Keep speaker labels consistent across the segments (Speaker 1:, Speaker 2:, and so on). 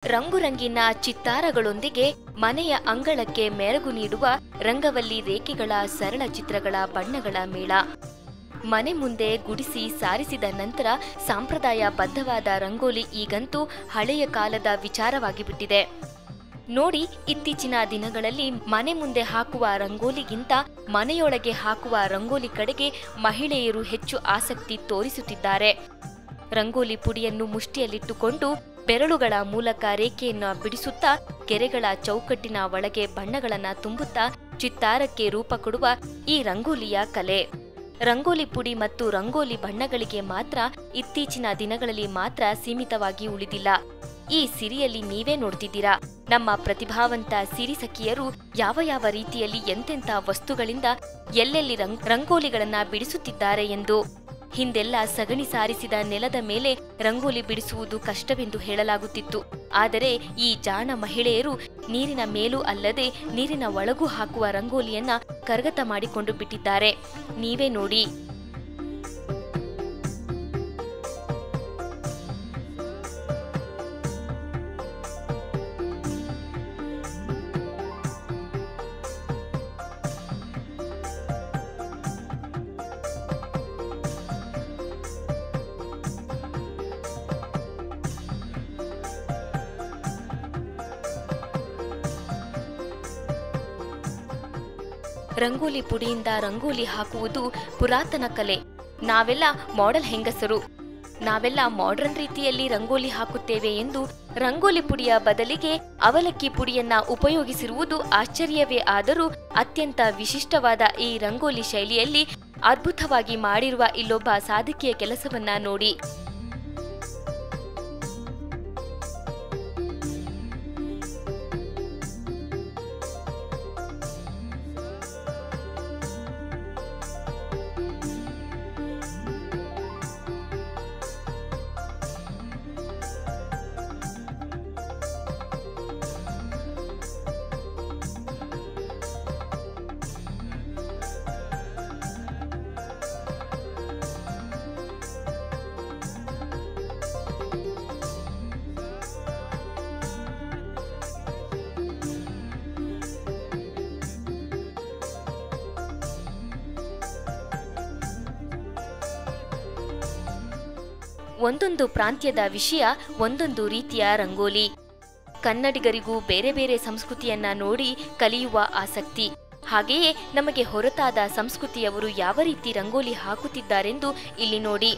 Speaker 1: ರಂಗುರಂಗಿನ ಚಿತ್ತಾರಗಳೊಂದಿಗೆ ಮನೆಯ ಅಂಗಳಕ್ಕೆ ಮೆರಗು ನೀಡುವ ರಂಗವಲ್ಲಿ ರೇಖೆಗಳ ಸರಳ ಚಿತ್ರಗಳ ಬಣ್ಣಗಳ ಮೇಳ ಮನೆ ಮುಂದೆ ಗುಡಿಸಿ ಸಾರಿಸಿದ ನಂತರ ಸಾಂಪ್ರದಾಯ ಬದ್ಧವಾದ ರಂಗೋಲಿ ಈಗಂತೂ ಹಳೆಯ ಕಾಲದ ವಿಚಾರವಾಗಿ ಬಿಟ್ಟಿದೆ ನೋಡಿ ಇತ್ತೀಚಿನ ದಿನಗಳಲ್ಲಿ ಮನೆ ಮುಂದೆ ಹಾಕುವ ರಂಗೋಲಿಗಿಂತ ಮನೆಯೊಳಗೆ ಹಾಕುವ ರಂಗೋಲಿ ಕಡೆಗೆ ಮಹಿಳೆಯರು ಹೆಚ್ಚು ಆಸಕ್ತಿ ತೋರಿಸುತ್ತಿದ್ದಾರೆ ರಂಗೋಲಿ ಪುಡಿಯನ್ನು ಮುಷ್ಟಿಯಲ್ಲಿಟ್ಟುಕೊಂಡು ಬೆರಳುಗಳ ಮೂಲಕ ರೇಖೆಯನ್ನು ಬಿಡಿಸುತ್ತಾ ಗೆರೆಗಳ ಚೌಕಟ್ಟಿನ ಒಳಗೆ ಬಣ್ಣಗಳನ್ನ ತುಂಬುತ್ತಾ ಚಿತ್ತಾರಕ್ಕೆ ರೂಪ ಕೊಡುವ ಈ ರಂಗೋಲಿಯ ಕಲೆ ರಂಗೋಲಿ ಪುಡಿ ಮತ್ತು ರಂಗೋಲಿ ಬಣ್ಣಗಳಿಗೆ ಮಾತ್ರ ಇತ್ತೀಚಿನ ದಿನಗಳಲ್ಲಿ ಮಾತ್ರ ಸೀಮಿತವಾಗಿ ಉಳಿದಿಲ್ಲ ಈ ಸಿರಿಯಲ್ಲಿ ನೀವೇ ನೋಡ್ತಿದ್ದೀರಾ ನಮ್ಮ ಪ್ರತಿಭಾವಂತ ಸಿರಿ ಸಖಿಯರು ಯಾವ ಯಾವ ರೀತಿಯಲ್ಲಿ ಎಂತೆಂಥ ವಸ್ತುಗಳಿಂದ ಎಲ್ಲೆಲ್ಲಿ ರಂಗ್ ರಂಗೋಲಿಗಳನ್ನ ಬಿಡಿಸುತ್ತಿದ್ದಾರೆ ಎಂದು ಹಿಂದೆಲ್ಲ ಸಗಣಿ ಸಾರಿಸಿದ ನೆಲದ ಮೇಲೆ ರಂಗೋಲಿ ಬಿಡಿಸುವುದು ಕಷ್ಟವೆಂದು ಹೇಳಲಾಗುತ್ತಿತ್ತು ಆದರೆ ಈ ಜಾಣ ಮಹಿಳೆಯರು ನೀರಿನ ಮೇಲೂ ಅಲ್ಲದೆ ನೀರಿನ ಒಳಗೂ ಹಾಕುವ ರಂಗೋಲಿಯನ್ನ ಕರಗತ ಮಾಡಿಕೊಂಡು ಬಿಟ್ಟಿದ್ದಾರೆ ನೀವೇ ನೋಡಿ ರಂಗೋಲಿ ಪುಡಿಯಿಂದ ರಂಗೋಲಿ ಹಾಕುವುದು ಪುರಾತನ ಕಲೆ ನಾವೆಲ್ಲ ಮಾಡೆಲ್ ಹೆಂಗಸರು ನಾವೆಲ್ಲ ಮಾಡರ್ನ್ ರೀತಿಯಲ್ಲಿ ರಂಗೋಲಿ ಹಾಕುತ್ತೇವೆ ಎಂದು ರಂಗೋಲಿ ಪುಡಿಯ ಬದಲಿಗೆ ಅವಲಕ್ಕಿ ಪುಡಿಯನ್ನ ಉಪಯೋಗಿಸಿರುವುದು ಆಶ್ಚರ್ಯವೇ ಆದರೂ ಅತ್ಯಂತ ವಿಶಿಷ್ಟವಾದ ಈ ರಂಗೋಲಿ ಶೈಲಿಯಲ್ಲಿ ಅದ್ಭುತವಾಗಿ ಮಾಡಿರುವ ಇಲ್ಲೊಬ್ಬ ಸಾಧಕಿಯ ಕೆಲಸವನ್ನ ನೋಡಿ ಒಂದೊಂದು ಪ್ರಾಂತ್ಯದ ವಿಷಯ ಒಂದೊಂದು ರೀತಿಯ ರಂಗೋಲಿ ಕನ್ನಡಿಗರಿಗೂ ಬೇರೆ ಬೇರೆ ಸಂಸ್ಕೃತಿಯನ್ನ ನೋಡಿ ಕಲಿಯುವ ಆಸಕ್ತಿ ಹಾಗೆಯೇ ನಮಗೆ ಹೊರತಾದ ಸಂಸ್ಕೃತಿಯವರು ಯಾವ ರೀತಿ ರಂಗೋಲಿ ಹಾಕುತ್ತಿದ್ದಾರೆಂದು ಇಲ್ಲಿ ನೋಡಿ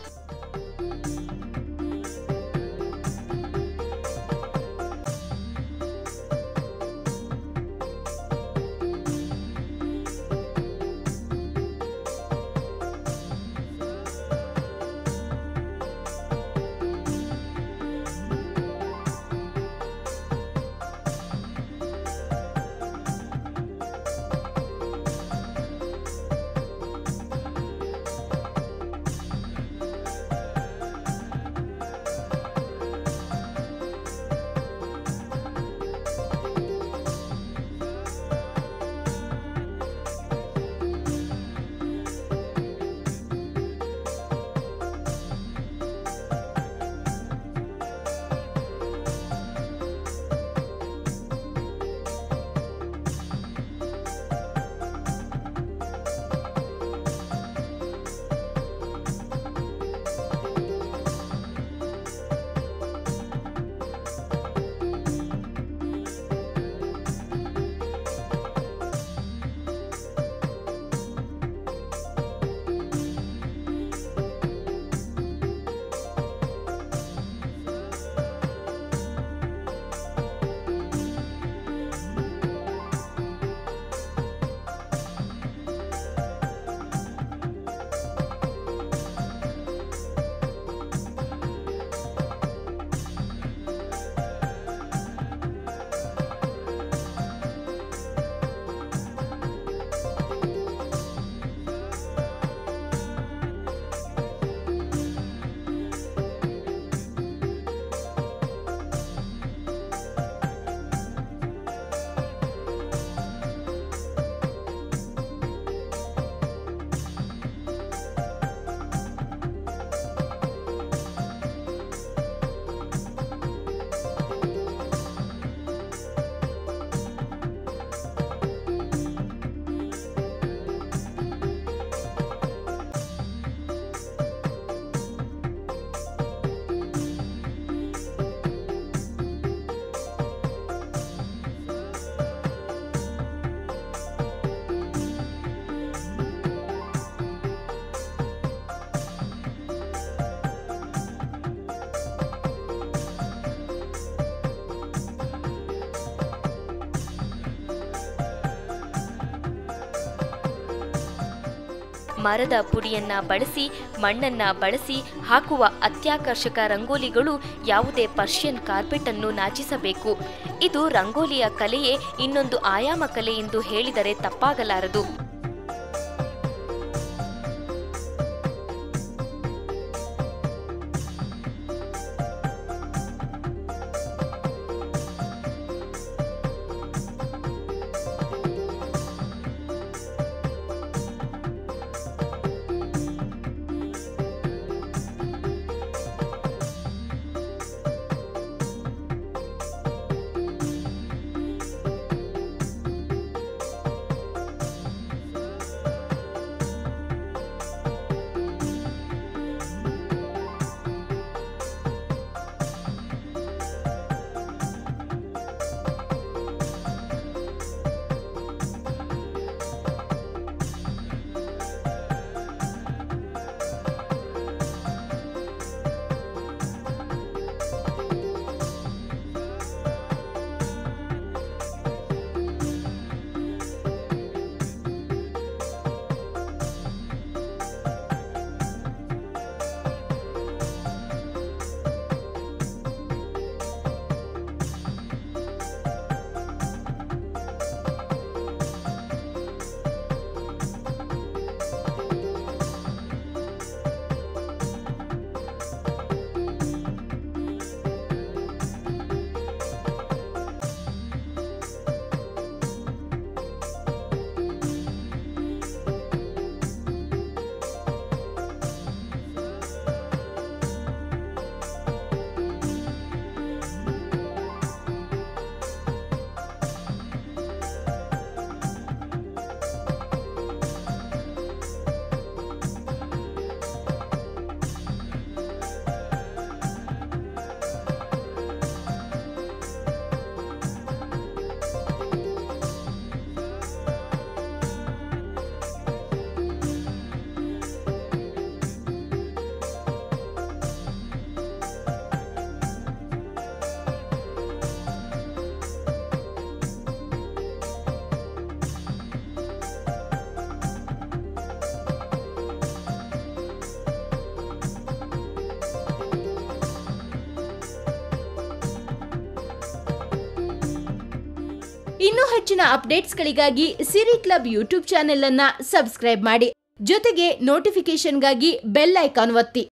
Speaker 1: ಮರದ ಪುಡಿಯನ್ನ ಬಳಸಿ ಮಣ್ಣನ್ನ ಬಳಸಿ ಹಾಕುವ ಅತ್ಯಾಕರ್ಷಕ ರಂಗೋಲಿಗಳು ಯಾವುದೇ ಪರ್ಷಿಯನ್ ಕಾರ್ಪೆಟ್ ಅನ್ನು ನಾಚಿಸಬೇಕು ಇದು ರಂಗೋಲಿಯ ಕಲೆಯೇ ಇನ್ನೊಂದು ಆಯಾಮ ಕಲೆ ಎಂದು ಹೇಳಿದರೆ ತಪ್ಪಾಗಲಾರದು
Speaker 2: ಇನ್ನೂ ಹೆಚ್ಚಿನ ಅಪ್ಡೇಟ್ಸ್ಗಳಿಗಾಗಿ ಸಿರಿ ಕ್ಲಬ್ ಯೂಟ್ಯೂಬ್ ಚಾನೆಲ್ ಅನ್ನ ಸಬ್ಸ್ಕ್ರೈಬ್ ಮಾಡಿ ಜೊತೆಗೆ ನೋಟಿಫಿಕೇಶನ್ಗಾಗಿ ಬೆಲ್ ಐಕಾನ್ ಒತ್ತಿ